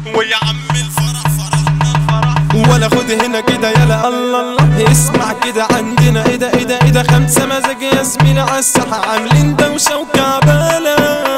ويا عم الفرح فرحنا الفرح ولا خد هنا كده يلا الله الله اسمع كده عندنا ايه ده ايه ده ايه ده خمسة مزاج يا زميلي عالساحة عاملين دوشة وكعبالة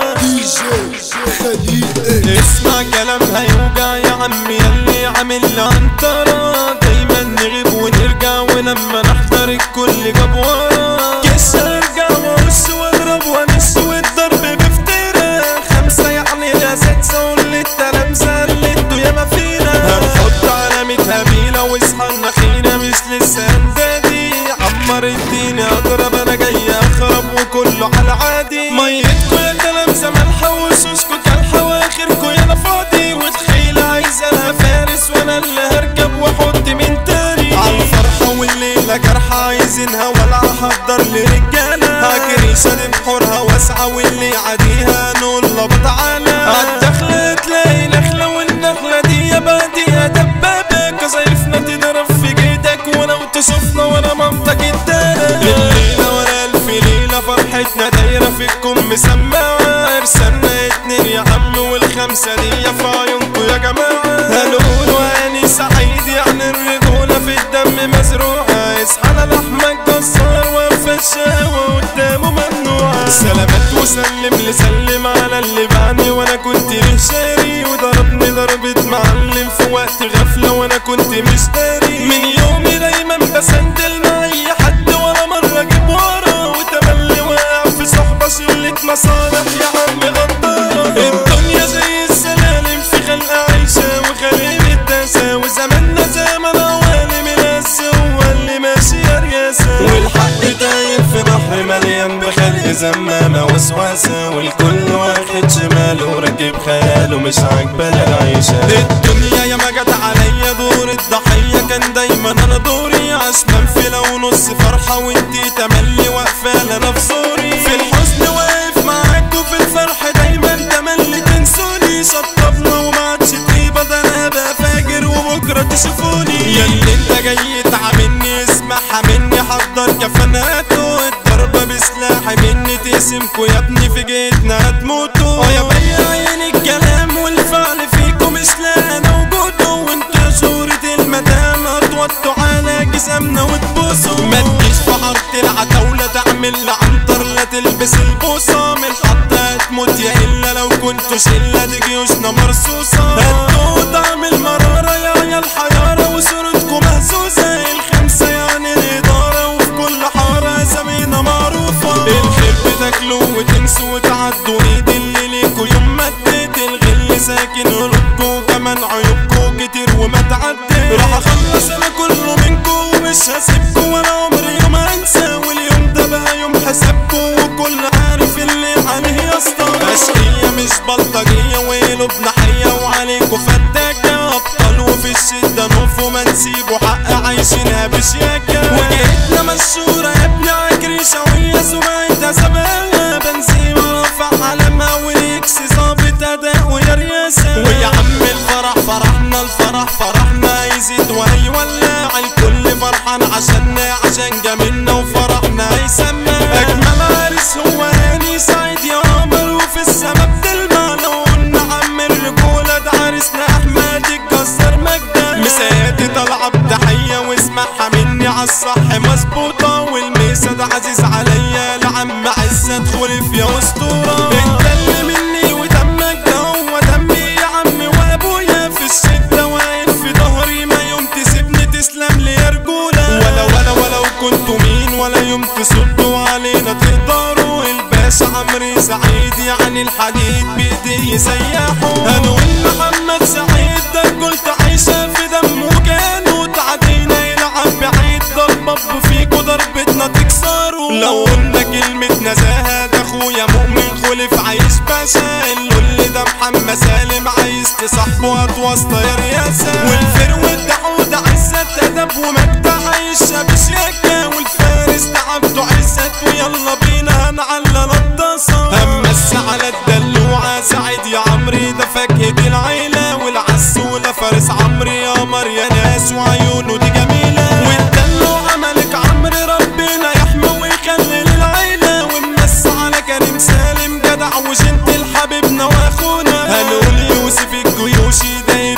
اسمع كلام هيوجع يا عم ياللي عامل لي عنترة دايما نغيب ونرجع ولما نحضر الكل جاب ورا كش ارجع وارش واضرب وانش والضرب بفترة خمسة يعني يا ستة واللي التلامذة اللي انتوا ياما فينا هنحط علامة هبيلة واصحى النخيلة مش لسه اندادي عمر الدين اضرب انا جاي اخرب وكله على عادي ميتكو يا تلامذة ملحة وشوشكو كالحة واخركو يا انا فاضي وتخيلة عايزة لها فارس وانا اللي هركب واحط من تاني عالفرحة والليلة جرحة عايزينها ولا احضر لرجالة هجري شادم حورها واسعة واللي عاديها نقول له تعالى عالدخلة تلاقي نخلة والنخلة دي يا بادية دبابة كزيفنا تضرب في جيدك ولو تشوفنا وانا مامتك الدارة الليلة ولا الف ليلة فرحتنا دايرة فيكم مسمعة ارسلنا اتنين يا عم والخمسة دي في عيونكم يا جماعة هنقولوا هاني سعيد يعني الرجولة في الدم مزروعة اصحى لحمك جزار وفي الشهوة قدامه ممنوعة سلامات وسلم لسلم على اللي بعني وانا كنت ليه شاري وضربني ضربة معلم في وقت غفلة وانا كنت مش داري من يومي دايما بسندل مع اي حد ولا مرة اجيب ورا وتملي واقع في صحبة شلة مصالح يا عم غدارة الدنيا زي السلالم في خلق عيشة وخليل التاسة وزماننا زمن عوالم الناس هو اللي ماشي يا رياسة والحق داير في بحر مليان بخلق زمامة وسواسة والكل واخد شماله وراكب خياله مش عاجبة العيشة الدنيا يا ما جت عليا دور الضحية كان دايما انا دوري عشمان في لو نص فرحة وانتي تملي واقفة لنا في زوري في الحزن واقف معاك وفي الفرح دايما تملي تنسوني شطبنا وما عادش طيبة ده انا هبقى فاجر وبكرة تشوفوني يا اللي انت جاي تعاملني اسمعها مني حضر كفناته الضربة بسلاحي مني تقسمكوا يا ابني في جيتنا هتموتوا اه يا بيا عين الكلام والفعل فيكم مش لاقي انا وجوده وانتوا شهورة المدام هتوطوا على جسمنا وتبوسوا ما تجيش في حارة العتاولة تعمل عنتر لا تلبس البوصة من الحطة هتموت يا الا لو كنتوا شلة دي جيوشنا مرصوصة هتدوق طعم المرارة يا يا الحيارة وصورتكم مهزوزة الخمسة يعني الإدارة وفي كل حارة اسامينا معروفة الخير بتاكلوا وتنسوا وتعدوا ايد اللي ليكوا يوم ما اديت الغل ساكن قلوبكوا كمان عيوبكوا كتير وما تعدي راح اخلص انا كله منكوا ومش هسيبكوا ولا عمري يوم انسى واليوم ده بقى يوم حسابكوا وكل عارف اللي عليه يا اسطى اشقية مش بلطجية وقلوبنا حية وعليكوا فتاكة ابطال وفي الشدة نوف وما نسيبوا حق عايشينها بشياكة وجهتنا مشهورة يا ابني عكريشة وهي سمعتها سباها بنزيمة رفع علامها وليكس ظابط اداء ويا رياسة ويا عم الفرح فرحنا الفرح فرحنا يزيد وهيولع الكل فرحان عشاننا عشان جميلنا وفرحنا هيسمع اجمل عريس هو هاني سعيد يا قمر وفي السما بتلمع لو قلنا عم الرجولة ده عريسنا احمد الجزار مجدة مساتي طالعة بتحية واسمعها مني عالصح مظبوطة والميسة ده عزيز عليا لعم عزة خلف يا اسطورة انت اللي مني ودمك ده هو دمي يا عم وابويا في الشدة واقف في ظهري ما يوم تسيبني تسلم لي يا رجولة ولا ولا ولو كنتوا مين ولا يوم تصدوا علينا تقدروا الباشا عمري سعيد يعني الحديد بايدي يسيحوا هنقول محمد سعيد ده قلت عايشة في دمه كانوا تعدينا يلعب بعيد ضرب فيكوا ضربتنا تكسروا لو قلنا كلمة نزاهة ده اخويا مؤمن خلف عايش باشا اللي ده محمد سالم عايز تصاحبه هتواسطة يا رياسة والفرو الدحود عزت ادب ومجد عايشة بشياكة والفارس ده عبده عزت ويلا بينا هنعلى الطاسة همس على الدلوعة سعيد يا عمري ده فاكهة العيلة والعسولة فارس عمري يا قمر يا ناس وعيونه دي جميلة والدلوعة ملك عمري ربنا يحمي ويخلي للعيلة ونمس على كريم سالم جدع وجنت حبيبنا واخونا هنقول يوسف الجيوشي ده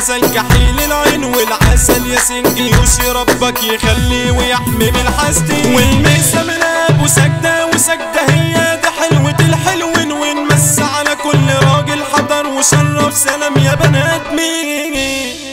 الغزل كحيل العين والعسل يا سنجيوشي ربك يخلي ويحمي من الحسدين والميسة من ابو سجدة وسجدة هي ده حلوة الحلوين ونمس على كل راجل حضر وشرف سلام يا بنات مين